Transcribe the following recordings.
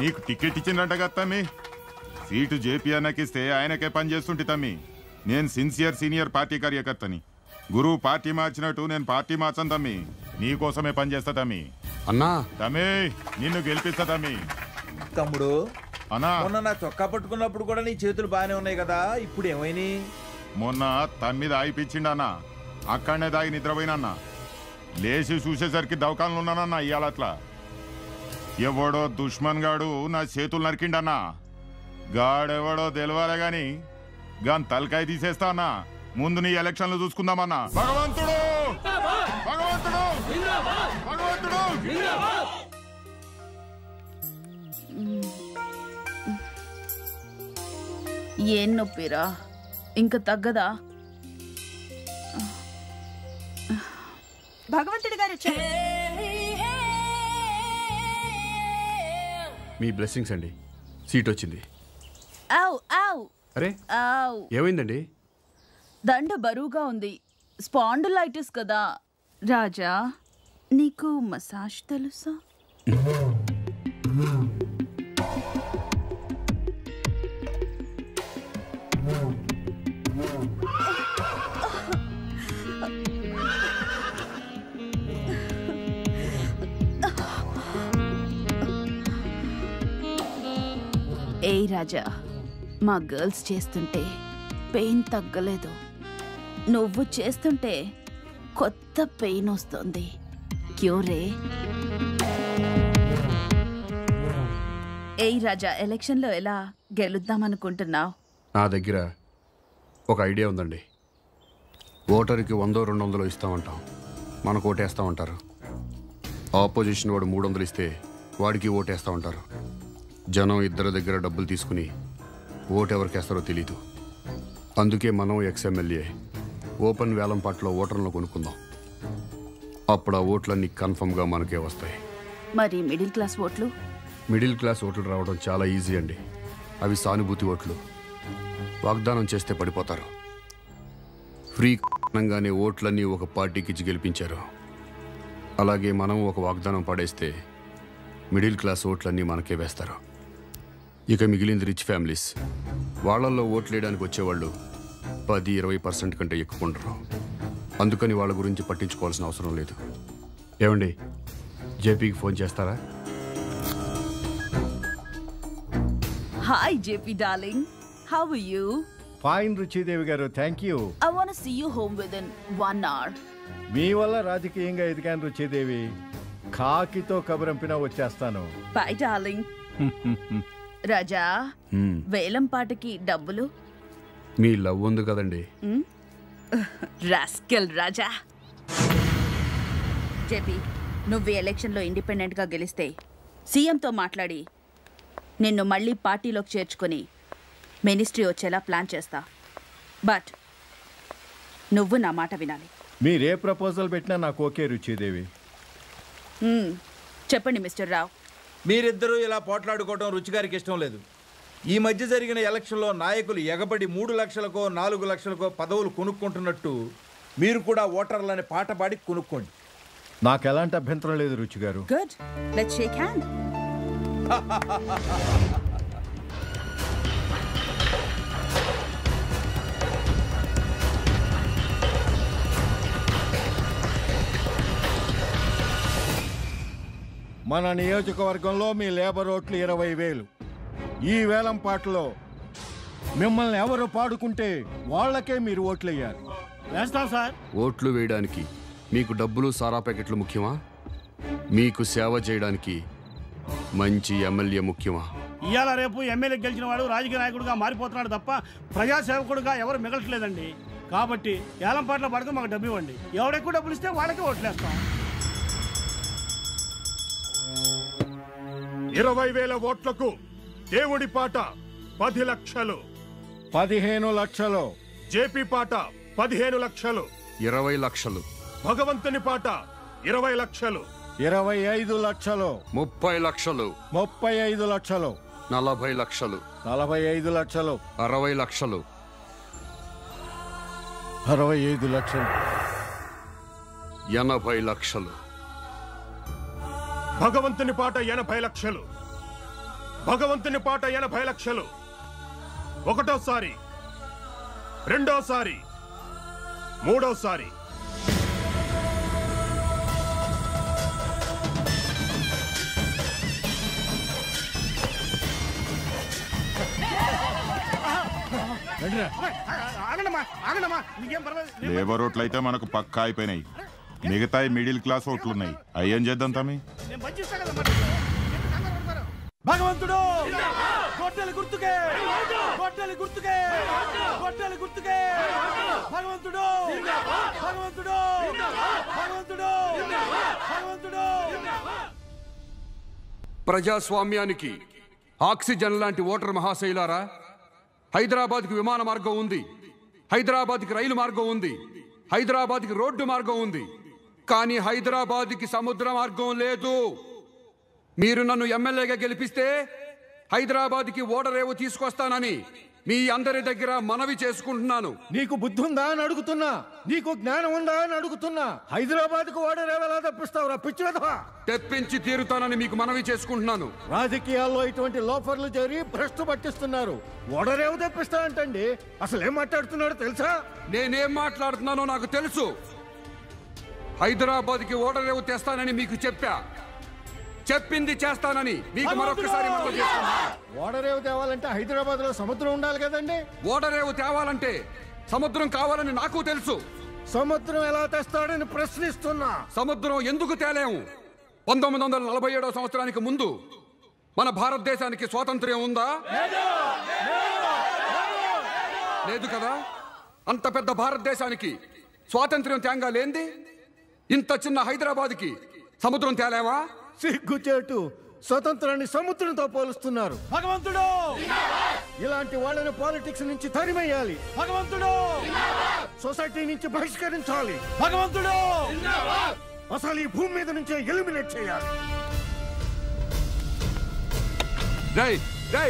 నీకు టికెట్ ఇచ్చిందంట కదా తమ్మి సీటు జేపీ అన్నకిస్తే ఆయనకే పని చేస్తుంటే తమ్మి నేను సిన్సియర్ సీనియర్ పార్టీ కార్యకర్తని గురువు పార్టీ మార్చినట్టు నేను పార్టీ మార్చను తమ్మి నీకోసమే పని చేస్తా తమ్మి అన్నా తమ్మి నిన్ను గెలిపిస్తా తమ్మి తమ్ముడు అన్నా మొన్న నా చొక్కా పట్టుకున్నప్పుడు కూడా నీ చేతులు బాగానే ఉన్నాయి కదా ఇప్పుడు ఏమైనాయి మొన్న తమ్మి దాగిపించిండన్న అక్కడనే దాగి నిద్రపోయినన్న లేచి చూసేసరికి దవకాలను ఉన్నానన్న ఇవాళ అట్లా ఎవడో దుష్మన్ గాడు నా చేతులు నరికిండన్నా గాడెవడో తెలవాలే గాని గాని తలకాయ తీసేస్తా అన్నా ముందు నీ ఎలక్షన్లు చూసుకుందామన్నా భగవంతుడు భగవంతుడు భగవంతుడు ఏం నొప్పిరా ఇంక తగ్గదా భగవంతుడి గారు వచ్చారు మీ బ్లెస్సింగ్స్ అండి సీట్ వచ్చింది ఆవ్ ఆవ్ అరే ఆవ్ ఏమైందండి దండ బరువుగా ఉంది స్పాండిలైటిస్ కదా రాజా నీకు మసాజ్ తెలుసా ఏయ్ రాజా మా గర్ల్స్ చేస్తుంటే పెయిన్ తగ్గలేదు నువ్వు చేస్తుంటే కొత్త పెయిన్ వస్తుంది క్యూరే ఏయ్ రాజా ఎలక్షన్లో ఎలా గెలుద్దామనుకుంటున్నావు నా దగ్గర ఒక ఐడియా ఉందండి ఓటర్కి వందో రెండు వందలు ఇస్తామంటాం మనకు ఓటేస్తామంటారు ఆపోజిషన్ వాడు మూడు వందలు ఇస్తే వాడికి ఓటేస్తా ఉంటారు జనం ఇద్దరి దగ్గర డబ్బులు తీసుకుని ఓటు ఎవరికి వేస్తారో తెలీదు అందుకే మనం ఎక్స్ఎమ్మెల్యే ఓపెన్ వేలంపాట్లో ఓటర్లను కొనుక్కుందాం అప్పుడు ఆ ఓట్లన్నీ కన్ఫర్మ్గా మనకే వస్తాయి మరి మిడిల్ క్లాస్ ఓట్లు మిడిల్ క్లాస్ ఓట్లు రావడం చాలా ఈజీ అండి అవి సానుభూతి ఓట్లు వాగ్దానం చేస్తే పడిపోతారు ఫ్రీ అనగానే ఓట్లన్నీ ఒక పార్టీకి ఇచ్చి గెలిపించారు అలాగే మనం ఒక వాగ్దానం పడేస్తే మిడిల్ క్లాస్ ఓట్లన్నీ మనకే వేస్తారు ఇక మిగిలింది రిచ్ ఫ్యామిలీస్ వాళ్ళల్లో ఓట్లు వేయడానికి వచ్చేవాళ్ళు పది ఇరవై పర్సెంట్ కంటే ఎక్కువ ఉండరు అందుకని వాళ్ళ గురించి పట్టించుకోవాల్సిన అవసరం లేదు ఏమండి జేపీకి ఫోన్ చేస్తారా hi JP darling how you fine Ruchidevi garu thank you I want see you home with in one hour మీ వల్ల రాజకీయంగా ఎదిగాను రుచిదేవి కాకితో కబురంపినా వచ్చేస్తాను బై డార్లింగ్ రాజా హ్మ్. వేలం పాటకి డబ్బులు మీ లవ్ ఉంది కదండి రాస్కెల్ రాజా జేపీ నువ్వు ఈ ఎలక్షన్లో ఇండిపెండెంట్గా గెలిస్తే సీఎంతో మాట్లాడి నిన్ను మళ్ళీ పార్టీలోకి చేర్చుకొని మినిస్ట్రీ వచ్చేలా ప్లాన్ చేస్తా బట్ నువ్వు నా మాట వినాలి మీరే ప్రపోజల్ పెట్టినా నాకు ఓకే రుచిదేవి మ్మ్. చెప్పండి మిస్టర్ రావ్ మీరిద్దరూ ఇలా పోట్లాడుకోవడం రుచిగారికి ఇష్టం లేదు ఈ మధ్య జరిగిన ఎలక్షన్లో నాయకులు ఎగబడి మూడు లక్షలకో నాలుగు లక్షలకో పదవులు కొనుక్కుంటున్నట్టు మీరు కూడా ఓటర్లని పాట పాడి కొనుక్కోండి నాకు ఎలాంటి అభ్యంతరం లేదు రుచి గారు గుడ్ లెట్స్ షేక్ హ్యాండ్ మన నియోజకవర్గంలో మీ లేబర్ ఓట్లు ఇరవై వేలు ఈ వేలం పాటలో మిమ్మల్ని ఎవరు పాడుకుంటే వాళ్ళకే మీరు ఓట్లేయాలి వేస్తాం సార్ ఓట్లు వేయడానికి మీకు డబ్బులు సారా ప్యాకెట్లు ముఖ్యమా మీకు సేవ చేయడానికి మంచి ఎమ్మెల్యే ముఖ్యమా ఇవాళ రేపు ఎమ్మెల్యే గెలిచిన వాడు రాజకీయ నాయకుడిగా మారిపోతున్నాడు తప్ప ప్రజాసేవకుడుగా ఎవరు మిగలట్లేదండి కాబట్టి ఏలం పాటల పడితే మాకు డబ్బు ఇవ్వండి ఎవడెక్కువ డబ్బులు ఇస్తే వాళ్ళకే ఓట్లేస్తాం ఇరవై వేల ఓట్లకు దేవుడి పాట పది లక్షలు పదిహేను లక్షలు జేపీ పాట పదిహేను లక్షలు ఇరవై లక్షలు భగవంతుని పాట ఇరవై లక్షలు ఇరవై ఐదు లక్షలు ముప్పై లక్షలు ముప్పై ఐదు లక్షలు నలభై లక్షలు నలభై ఐదు లక్షలు అరవై లక్షలు అరవై ఐదు లక్షలు ఎనభై లక్షలు భగవంతుని పాట ఎనభై లక్షలు భగవంతుని పాట ఎనభై లక్షలు ఒకటోసారి రెండోసారి మూడోసారి ఆగండమ్మా ఆగండమ్మా నీకేం పర్వాలేదు నేను- లేబర్ ఓట్లు అయితే మనకు పక్కా అయిపోయినాయి మిగతా మిడిల్ క్లాస్ ఓట్లున్నాయి అయ్యేం చేద్దాం తమ్మి నేను పంచిస్తా కదా మరి ఎందుకు కంగారు పడతారు? భగవంతుడు గొడ్డలి గుర్తుకే గొడ్డలి గుర్తుకే గొడ్డలి గుర్తుకే భగవంతుడు భగవంతుడు భగవంతుడు భగవంతుడు ప్రజాస్వామ్యానికి ఆక్సిజన్ లాంటి ఓటర్ మహాశైలారా హైదరాబాద్కి విమాన మార్గం ఉంది హైదరాబాద్కి రైలు మార్గం ఉంది హైదరాబాద్కి రోడ్డు మార్గం ఉంది కానీ హైదరాబాద్కి సముద్ర మార్గం లేదు మీరు నన్ను ఎమ్మెల్యేగా గెలిపిస్తే హైదరాబాద్కి ఓడరేవు తీసుకొస్తానని మీ అందరి దగ్గర మనవి చేసుకుంటున్నాను నీకు బుద్ధి ఉందా అని అడుగుతున్నా నీకు జ్ఞానం ఉందా అని అడుగుతున్నా హైదరాబాద్ కు ఓడరేవెలా తప్పిస్తావురా పిచ్చి విధవా తెప్పించి తీరుతానని మీకు మనవి చేసుకుంటున్నాను రాజకీయాల్లో ఇటువంటి లోఫర్లు చేరి భ్రష్టు పట్టిస్తున్నారు ఓడరేవు తెప్పిస్తా అంటండి అసలు ఏం మాట్లాడుతున్నాడో తెలుసా నేనేం మాట్లాడుతున్నానో నాకు తెలుసు హైదరాబాద్కి ఓడరేవు తెస్తానని మీకు చెప్పా చెప్పింది చేస్తానని మీకు మరొకసారి మనవి చేస్తున్నా ఓడరేవు తేవాలంటే హైదరాబాద్ లో సముద్రం ఉండాలి కదండి ఓడరేవు తేవాలంటే సముద్రం కావాలని నాకు తెలుసు సముద్రం ఎలా తెస్తాడని ప్రశ్నిస్తున్నా సముద్రం ఎందుకు తేలేము పంతొమ్మిది వందల నలభై ఏడవ సంవత్సరానికి ముందు మన భారతదేశానికి స్వాతంత్ర్యం ఉందా లేదు కదా అంత పెద్ద భారతదేశానికి స్వాతంత్ర్యం తేంగా లేంది ఇంత చిన్న హైదరాబాద్కి సముద్రం తేలేవా సిగ్గుచేటు స్వతంత్రాన్ని సముద్రంతో పోలుస్తున్నారు భగవంతుడు ఇలాంటి వాళ్ళని పాలిటిక్స్ నుంచి తరిమేయాలి భగవంతుడు సొసైటీ నుంచి బహిష్కరించాలి భగవంతుడు అసలు ఈ భూమి మీద నుంచే ఎలిమినేట్ చేయాలి రై రై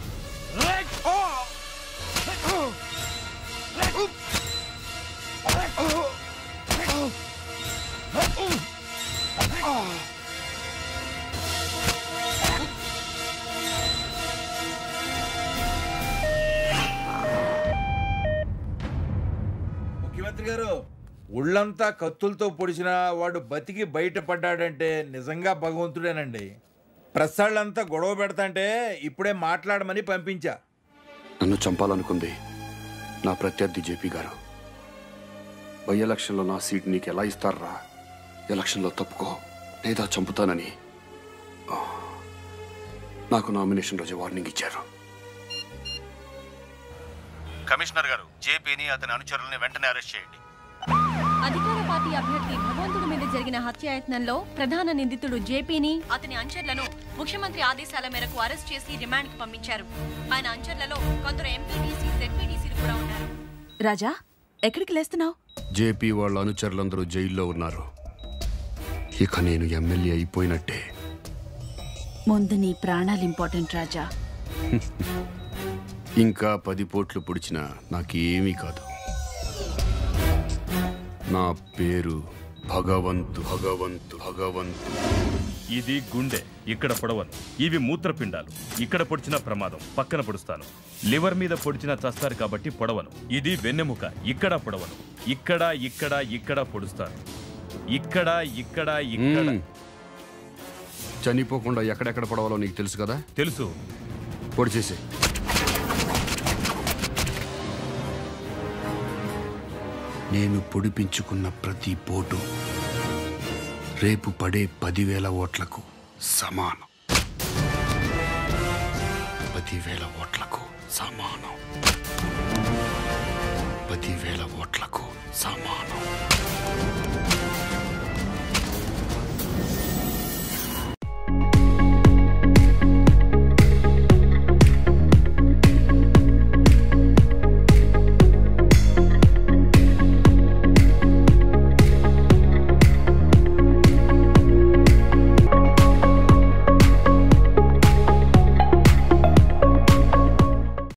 ముఖ్యమంత్రి గారు ఒళ్ళంతా కత్తులతో పొడిచిన వాడు బతికి బయటపడ్డాడంటే నిజంగా భగవంతుడేనండి ప్రసాళ్ళంతా గొడవ పెడతాంటే ఇప్పుడే మాట్లాడమని పంపించా నన్ను చంపాలనుకుంది నా ప్రత్యర్థి జేపీ గారు బై ఎలక్షన్లో నా సీట్ నీకు ఎలా ఇస్తారా ఎలక్షన్లో తప్పుకో లేదా చంపుతానని ఆ, నాకు నామినేషన్ రోజు వార్నింగ్ ఇచ్చారు కమిషనర్ గారు జేపీని అతని అనుచరుల్ని వెంటనే అరెస్ట్ చేయండి అధికార పార్టీ అభ్యర్థి భగవంతుడి మీద జరిగిన హత్యాయత్నంలో ప్రధాన నిందితుడు జేపీని అతని అంచర్లను ముఖ్యమంత్రి ఆదేశాల మేరకు అరెస్ట్ చేసి రిమాండ్ కు పంపించారు ఆయన అంచర్లలో కొందరు ఎంపీటీసీ జెడ్పీటీసీలు కూడా ఉన్నారు రాజా ఎక్కడికి లేస్తున్నావు జేపీ వాళ్ళ అనుచరులందరూ జైల్లో ఉన్నారు ఇక నేను ఎమ్మెల్యే అయిపోయినట్టే ముందు నీ ప్రాణాలు ఇంపార్టెంట్ రాజా ఇంకా పది పోట్లు పొడిచినా నాకేమీ కాదు నా పేరు భగవంతు భగవంతు భగవంతు ఇది గుండె ఇక్కడ పొడవను ఇవి మూత్రపిండాలు ఇక్కడ పొడిచిన ప్రమాదం పక్కన పొడుస్తాను లివర్ మీద పొడిచిన చస్తారు కాబట్టి పొడవను ఇది వెన్నెముక ఇక్కడ పొడవను ఇక్కడ ఇక్కడ ఇక్కడ పొడుస్తాను ఇక్కడ ఇక్కడ ఇక్కడ మ్మ్. చనిపోకుండా ఎక్కడెక్కడ పడవాలో నీకు తెలుసు కదా తెలుసు పొడి చేసే నేను పొడిపించుకున్న ప్రతి పోటు రేపు పడే పదివేల ఓట్లకు సమానం పదివేల ఓట్లకు సమానం పదివేల ఓట్లకు సమానం